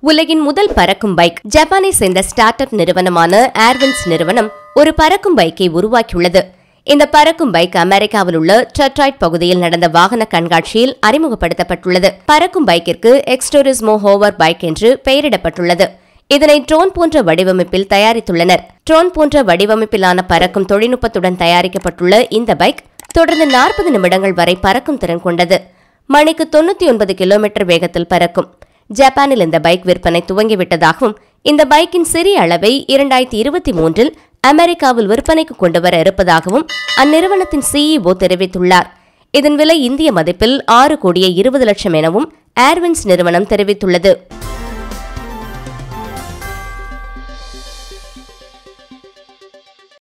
உலகின் முதல் பறக்கும் பைக் ஜப்பானை சேர்ந்த ஸ்டார்ட் அப் நிறுவனமான ஏர்வின்ஸ் நிறுவனம் ஒரு பறக்கும் பைக்கை உருவாக்கியுள்ளது இந்த பறக்கும் பைக் அமெரிக்காவில் உள்ள டெட்ராய்ட் பகுதியில் நடந்த வாகன கண்காட்சியில் அறிமுகப்படுத்தப்பட்டுள்ளது பறக்கும் பைக்கிற்கு எக்ஸ்டோரிஸ்மோ ஹோவர் பைக் என்று பெயரிடப்பட்டுள்ளது இதனை ட்ரோன் போன்ற வடிவமைப்பில் தயாரித்துள்ளனர் ட்ரோன் போன்ற வடிவமைப்பிலான பறக்கும் தொழில்நுட்பத்துடன் தயாரிக்கப்பட்டுள்ள இந்த பைக் தொடர்ந்து நாற்பது நிமிடங்கள் வரை பறக்கும் திறன் கொண்டது மணிக்கு தொண்ணூத்தி ஒன்பது கிலோமீட்டர் வேகத்தில் பறக்கும் ஜப்பானில் இந்த பைக் விற்பனை துவங்கிவிட்டதாகவும் இந்த பைக்கின் சிறிய அளவை இரண்டாயிரத்தி இருபத்தி மூன்றில் அமெரிக்காவில் விற்பனைக்கு கொண்டு வர இருப்பதாகவும் அந்நிறுவனத்தின் சிஇஓ தெரிவித்துள்ளார் இதன் விலை இந்திய மதிப்பில் ஆறு கோடியே இருபது லட்சம் எனவும் ஏர்வின்ஸ் நிறுவனம் தெரிவித்துள்ளது